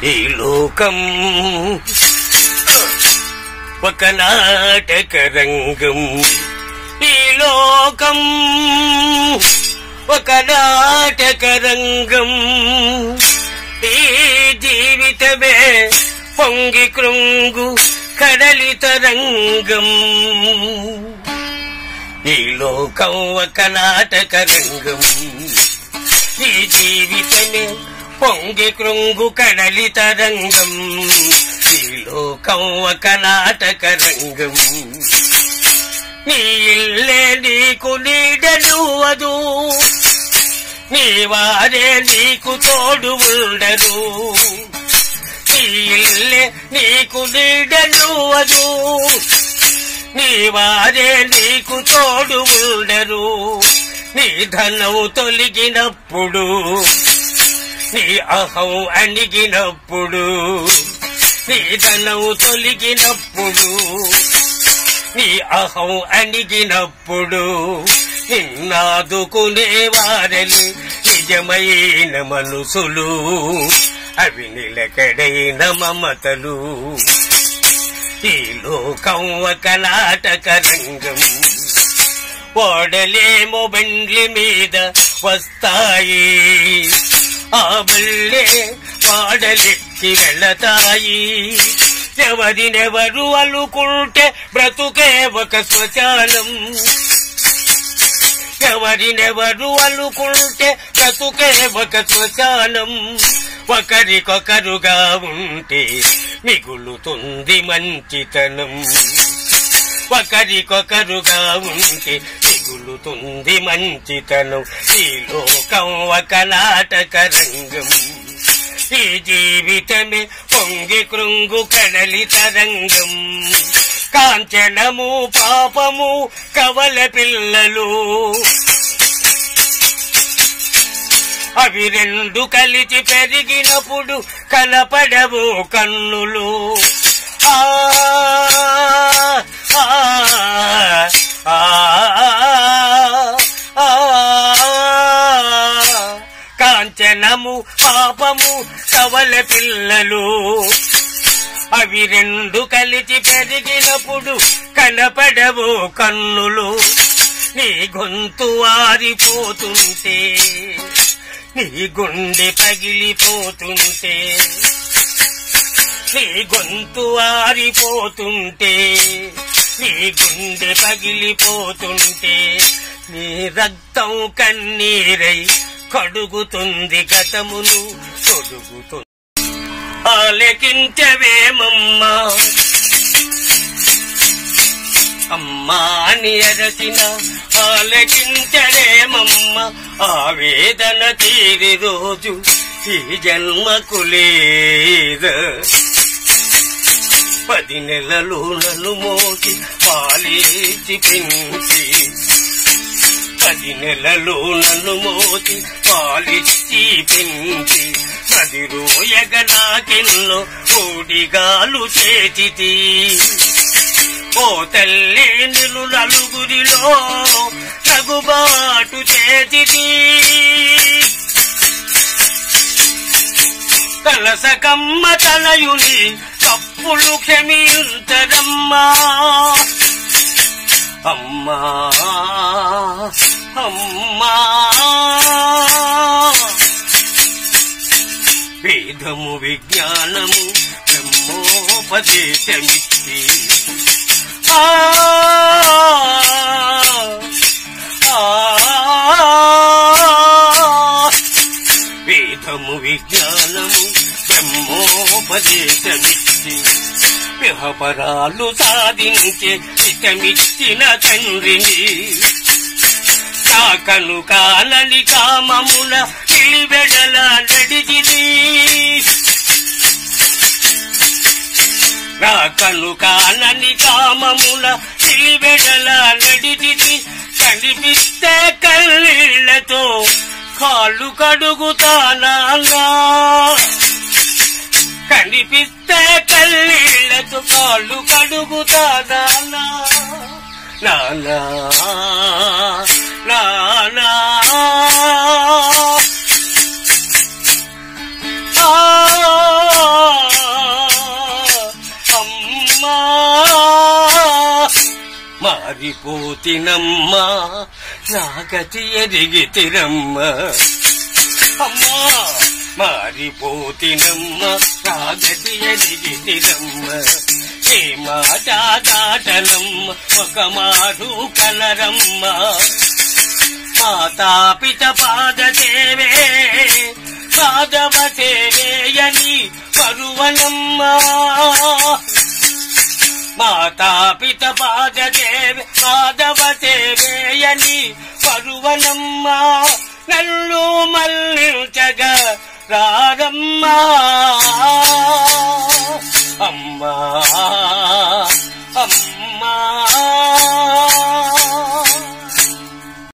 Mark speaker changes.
Speaker 1: ఈ లోకం ఒక నాటక రంగం ఈ లోకం ఒక నాటక రంగం ఈ జీవితమే పొంగి కృంగు కడలి తరంగం ఈ లోకం ఒక నాటక రంగం ఈ జీవితమే పొంగి కృంగు కడలి తరంగం ఈ లోకం ఒక నాటక రంగం నీ ఇల్లే నీకు నీడనువదు నీ వారే నీకు తోడు ఉండరు నీ ఇల్లే నీకు నీడనువదు నీ వారే నీకు తోడు ఉండరు నీ ధనం తొలగినప్పుడు నీ అహం అణిగినప్పుడు నీ ధనం తొలగినప్పుడు నీ అహం అణిగినప్పుడు నిన్నాదుకునే వారని నిజమైన మనసులు అవి నిలకడైన మమతలు ఈ లోకం ఒక నాటక రంగం ఓడలేమో బండ్లి మీద వస్తాయి ఆ బళ్ళే వాడలెక్కి వెళతాయి ఎవరినెవరు అనుకుంటే బ్రతుకే ఒక శ్మశానం ఎవరినెవరు అనుకుంటే బ్రతుకే ఒక శ్మశానం ఒకరికొకరుగా ఉంటే మిగులుతుంది మంచితనం ఒకరికొకరుగా ఉంటే మిగులుతుంది మంచితనం ఈ లోకం ఒక నాటక రంగం ఈ జీవితమే పొంగి కృంగు కడలి తరంగం కాంచనము పాపము కవల పిల్లలు అవి రెండు కలిసి పెరిగినప్పుడు కనపడవు కన్నులు ఆ ఆ, ఆ, ఆ, కాంచనము పాపము కవల పిల్లలు అవి రెండు కలిసి పెరిగినప్పుడు కనపడవు కన్నులు నీ గొంతు ఆరిపోతుంటే నీ గుండె పగిలిపోతుంటే నీ గొంతు ఆరిపోతుంటే నీ గుండె పగిలిపోతుంటే నీ రక్తం కన్నీరై కడుగుతుంది గతమును తొడుగుతుంది ఆలకించవేమమ్మా అమ్మా అని అరచిన ఆలకించలేమమ్మ ఆవేదన తీరి రోజు ఈ జన్మకు లేదా పది నెలలు నన్ను మోసి పాలించి పెంచి పది నెలలు నన్ను మోసి పాలిచ్చి పెంచి పది రోయగ నాకెన్నో ఊడిగాలు చేతితి ఓ తల్లి నిన్ను నలుగురిలో తగుబాటు చేతిది కలసకమ్మ తనయుని తప్పులు క్షమించరమ్మా అమ్మా అమ్మా వేదము విజ్ఞానము బ్రహ్మోపదేశమిచ్చి ఆ ఆ వేదము విజ్ఞానము బ్రహ్మోపదేశమిచ్చి వ్యవపరాలు సాధించే ఇతమిచ్చిన తండ్రిని కాకను కానని కామముల నిలివెడల నడిచిది రాకను కానని కామముల నిలివెడల నడిచిది కనిపిస్తే కళ్ళతో కాళ్ళు కడుగుతానా కనిపిస్తే కళ్ళీళ్లతో కాళ్ళు కడుగుతానా నానా నానా ఆ మారిపోతినమ్మా నాగతి ఎరిగితిరమ్మా అమ్మా మారిపోతినమ్మా నాగతి ఎరిగితిరమ్మా ఏ మాట దాటనమ్మ ఒక మారు కలరమ్మా మాతాపిత పాద సేవే మాధవ సేవేయని పరువనమ్మా మాతాపిత పాద సేవే మాధవ సేవేయని పరువనమ్మా నన్ను మల్లించగా రారమ్మా అమ్మా అమ్మా